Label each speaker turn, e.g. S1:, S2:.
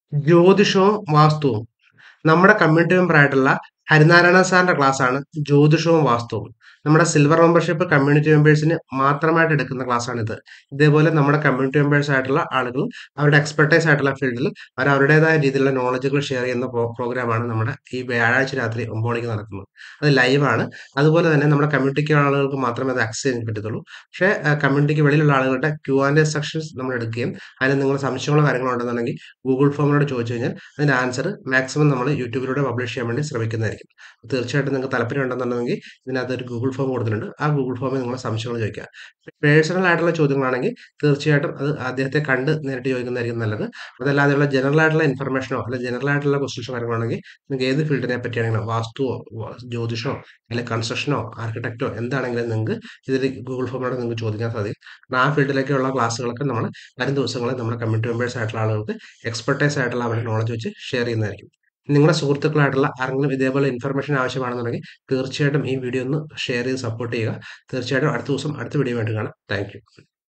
S1: ജ്യോതിഷവും വാസ്തുവും നമ്മുടെ community member ആയിട്ടുള്ള ഹരിനാരായണ സാറിന്റെ ക്ലാസ് ആണ് ജ്യോതിഷവും വാസ്തുവും നമ്മുടെ സിൽവർ മെമ്പർഷിപ്പ് കമ്മ്യൂണിറ്റി മെമ്പേഴ്സിന് മാത്രമായിട്ട് എടുക്കുന്ന ക്ലാസ് ആണിത് ഇതേപോലെ നമ്മുടെ കമ്മ്യൂണിറ്റി മെമ്പേഴ്സ് ആയിട്ടുള്ള ആളുകൾ അവരുടെ എക്സ്പെർട്ടൈസ് ആയിട്ടുള്ള ഫീൽഡിൽ അവർ അവരുടേതായ രീതിയിലുള്ള നോളജുകൾ ഷെയർ ചെയ്യുന്ന പ്രോഗ്രാമാണ് നമ്മുടെ ഈ വ്യാഴാഴ്ച രാത്രി ഒമ്പത് മണിക്ക് നടക്കുന്നത് അത് ലൈവാണ് അതുപോലെ തന്നെ നമ്മുടെ കമ്മ്യൂണിറ്റിക്ക് ആളുകൾക്ക് മാത്രമേ അത് ആക്സസ് ചെയ്യാൻ പറ്റത്തുള്ളൂ പക്ഷേ കമ്മ്യൂണിറ്റിക്ക് വെളിയിലുള്ള ആളുകളുടെ ക്യൂ ആൻഡ് സെക്ഷൻസ് നമ്മൾ എടുക്കുകയും അതിന് നിങ്ങൾ സംശയങ്ങളോ കാര്യങ്ങളോ ഉണ്ടെന്നുണ്ടെങ്കിൽ ഗൂഗിൾ ഫോമിനോട് ചോദിച്ചു കഴിഞ്ഞാൽ അതിൻ്റെ ആൻസർ മാക്സിമം നമ്മൾ യൂട്യൂബിലൂടെ പബ്ലിഷ് ചെയ്യാൻ വേണ്ടി ശ്രമിക്കുന്നതായിരിക്കും തീർച്ചയായിട്ടും നിങ്ങൾക്ക് താല്പര്യം ഉണ്ടെന്നുണ്ടെങ്കിൽ ഇതിനകത്ത് ഒരു ഗൂഗിൾ ഫോം കൊടുത്തിട്ടുണ്ട് ആ ഗൂഗിൾ ഫോമിൽ നിങ്ങൾ സംശയങ്ങൾ ചോദിക്കുക പേഴ്സണൽ ആയിട്ടുള്ള ചോദ്യങ്ങളാണെങ്കിൽ തീർച്ചയായിട്ടും അത് അദ്ദേഹത്തെ കണ്ട് നേരിട്ട് ചോദിക്കുന്നതായിരിക്കും നല്ലത് അതല്ലാതെയുള്ള ജനറൽ ആയിട്ടുള്ള ഇൻഫർമേഷനോ അല്ലെങ്കിൽ ജനറൽ ആയിട്ടുള്ള ക്വസ്റ്റ്യൻസോ കാര്യങ്ങളാണെങ്കിൽ നിങ്ങൾക്ക് ഏത് ഫീൽഡിനെ പറ്റിയാണെങ്കിലും വാസ്തുവോ വ- ജ്യോതിഷമോ അല്ലെങ്കിൽ കൺസ്ട്രക്ഷനോ ആർക്കിടെക്റ്റോ എന്താണെങ്കിലും നിങ്ങൾക്ക് ഇതിൽ ഗൂഗിൾ ഫോമിലൂടെ നിങ്ങൾക്ക് ചോദിക്കാൻ സാധിക്കും കാരണം ആ ഫീൽഡിലേക്കുള്ള ക്ലാസ്സുകളൊക്കെ നമ്മൾ വരും ദിവസങ്ങളിൽ നമ്മുടെ കമ്മ്യൂണിറ്റി മെമ്പേഴ്സ് ആയിട്ടുള്ള ആളുകൾക്ക് എക്സ്പെർട്ടൈസ് ആയിട്ടുള്ള അവരുടെ നോളജ് വെച്ച് ഷെയർ ചെയ്യുന്നതായിരിക്കും നിങ്ങളുടെ സുഹൃത്തുക്കളായിട്ടുള്ള ആരെങ്കിലും ഇതേപോലെ ഇൻഫർമേഷൻ ആവശ്യമാണെന്നുണ്ടെങ്കിൽ തീർച്ചയായിട്ടും ഈ വീഡിയോ ഒന്ന് ഷെയർ ചെയ്ത് സപ്പോർട്ട് ചെയ്യുക തീർച്ചയായിട്ടും അടുത്ത ദിവസം അടുത്ത വീഡിയോ ആയിട്ട് കാണാം താങ്ക്